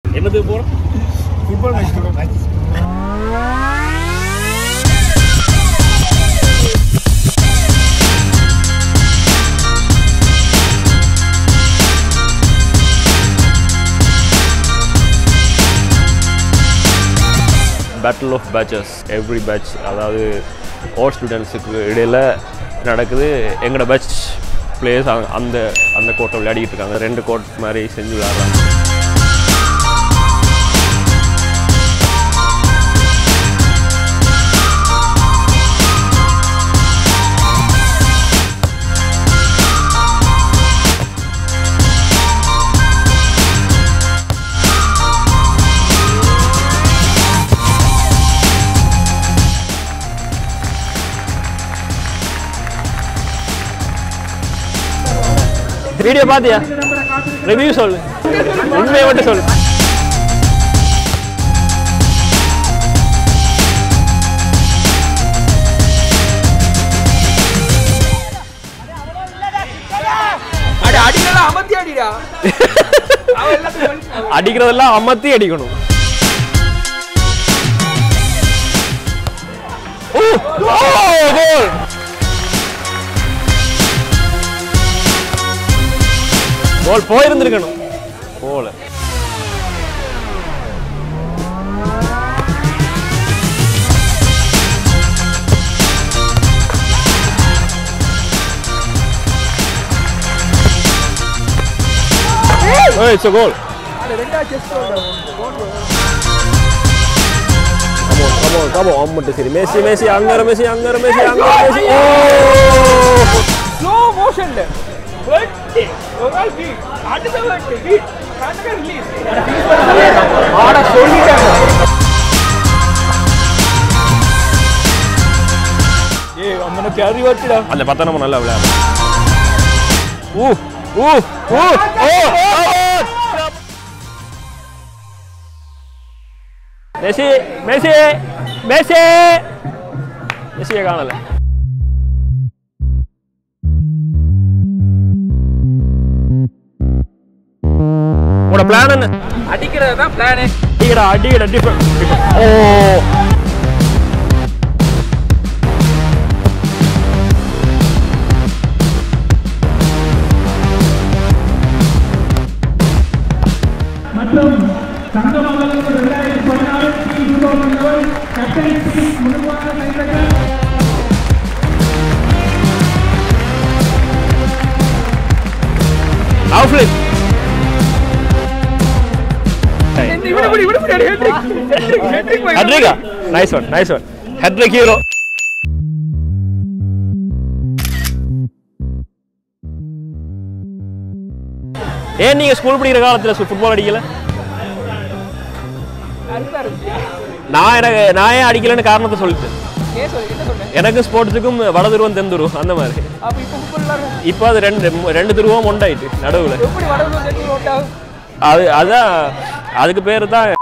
என்னது போகிறோம் football match கூட match battle of batches every batch அதாவது ஆல் ஸ்டூடெண்ட்ஸுக்கு இடையில் நடக்குது எங்களோட பேட்ச் பிளேயர்ஸ் அந்த அந்த கோட்டை விளையாடிட்டு இருக்காங்க ரெண்டு கோட் மாதிரி செஞ்சு விளையாடுறாங்க வீடியோ பார்த்தியா ரிவ்யூ சொல்லு உண்மையை மட்டும் சொல்லு அடி அடிக்கலாம் அமர்த்தி அடிடா அவன் எல்லாத்தையும் பண்ணி- அடிக்கிறதெல்லாம் அமர்த்தி அடிக்கணும் ஓ ஓ கோல் கோல் போயிருந்திருக்கணும் போல Hey, it's a goal. அது ரெண்டா செஸ்ட் Come on, come on, come on. அம்மட்டு சரி மேசி மேசி அங்கர மேசி அங்கர மேசி அங்கர மேசி ஓ ஸ்லோ மோஷன்ல வெட்டி ஒரு நாள் பீ அடுத்த வெட்டி பீ கண்ணக ரிலீஸ் ஆட சொல்லிட்டாங்க ஏய் அம்மன கேரி வட்டிடா அந்த பத்த நம்ம நல்லா விளையாடும் ஊ ஊ ஊ ஓ மெஸ்ஸி மெஸ்ஸி மெஸ்ஸி மெஸ்ஸியை காணல உங்களோட பிளான் என்ன அடிக்கிறது தான் பிளானே அடிக்கடா அடிக்கடா டிஃபரெண்ட் ஓ மற்றும் தங்கமங்கலம் இரண்டாயிரத்தி பதினாறு டி டூ தௌசண்ட் லெவன் கட்டளைக்கு முழுமையாக கைதட்ட அவுட்ஃபிளிட் விடுபடி விடுபடி அடி ஹெட்ரிக் ஹெட்ரிக் ஹெட்ரிக் ஹெட்ரிகா nice one nice one hattrick hero ஏன் நீங்க ஸ்கூல் படிக்கிற காலத்துல ஃபுட்பால் அடிக்கல அதுதான் இருக்கு நான் எனக்கு நான் ஏன் அடிக்கலன்னு காரணத்தை சொல்லிட்டேன் ஏன் சொல்லி என்ன சொன்னேன் எனக்கு ஸ்போர்ட்ஸுக்கும் வட துருவம் தென் துருவம் அந்த மாதிரி அப்ப இப்போ ஃபுட்பால் இப்போ அது ரெண்டு ரெண்டு துருவம் ஒண்டாயிட்டு நடுவில் எப்படி வடகுல தெரிஞ்சு ஓட்டா அது அதான் அதுக்கு பேர் தான்